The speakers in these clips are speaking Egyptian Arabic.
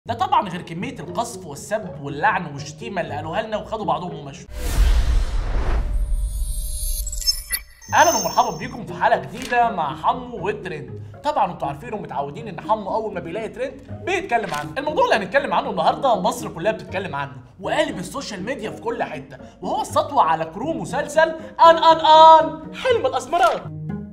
ده طبعا غير كميه القصف والسب واللعن والشتيمه اللي قالوها لنا وخدوا بعضهم ومشوا اهلا ومرحبا بيكم في حلقه جديده مع حمو والترند طبعا انتوا عارفين ومتعودين ان حمو اول ما بيلاقي ترند بيتكلم عنه الموضوع اللي هنتكلم عنه النهارده مصر كلها بتتكلم عنه وقالب السوشيال ميديا في كل حته وهو السطوه على كرو مسلسل ان ان ان حلم الاسمرات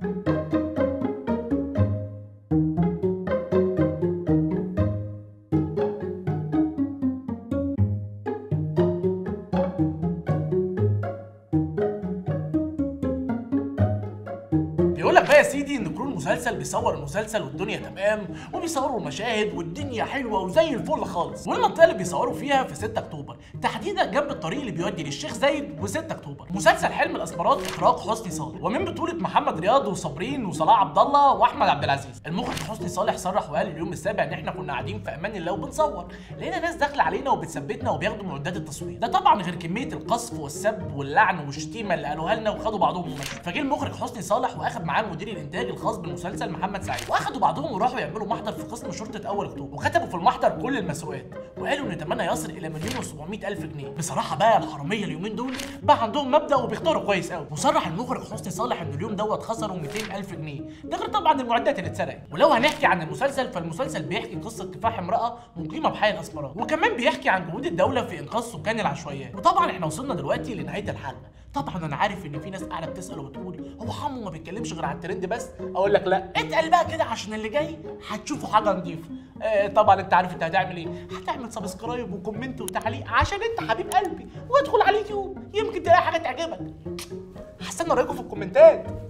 بيقول لك بقى يا سيدي ان كرو المسلسل بيصور المسلسل والدنيا تمام وبيصوروا المشاهد والدنيا حلوه وزي الفل خالص والمنطقه اللي بيصوروا فيها في 6 اكتوبر تحديدا جنب الطريق اللي بيودي للشيخ زايد و6 اكتوبر مسلسل حلم الاسمرات اخراج حسني صالح ومن بطوله محمد رياض وصابرين وصلاح عبد الله واحمد عبد العزيز المخرج حسني صالح صرح وقال اليوم السابع ان احنا كنا قاعدين في امان الله وبنصور لقينا ناس داخله علينا وبتثبتنا وبياخدوا معدات التصوير ده طبعا غير كميه القصف والسب واللعن والشتيمه اللي قالوها لنا وخدوا بعضهم ومشوا فجه المخرج حسني صالح واخد معاه مدير الانتاج الخاص بالمسلسل محمد سعيد واخدوا بعضهم وراحوا يعملوا محضر في قسم شرطه اول اكتوبر وكتبوا في المحضر كل المسروقات وقالوا ان ثمنها يصل الى مليون و700 الف جنيه بصراحه بقى الحراميه اليومين دول بقى عندهم مبدا وبيختاروا كويس قوي وصرح المخرج حسني صالح ان اليوم دوت خسروا 200 الف جنيه ده غير طبعا المعدات اللي اتسرقت ولو هنحكي عن المسلسل فالمسلسل بيحكي قصه كفاح امراه مقيمه بحي الاسمرات وكمان بيحكي عن جهود الدوله في انقاذ سكان العشوائيات وطبعا احنا وصلنا دلوقتي لنهايه الحلقه طبعا انا عارف ان في ناس قاعده بتسال وبتقول هو حمو ما بيتكلمش غير على الترند بس اقول لك لا اتقل بقى كده عشان اللي جاي هتشوفوا حاجه نضيفه آه طبعا انت عارف انت هتعمل ايه هتعمل سبسكرايب وكومنت وتعليق عشان انت حبيب قلبي وادخل على اليوتيوب يمكن تلاقي حاجه تعجبك هستنى رايكم في الكومنتات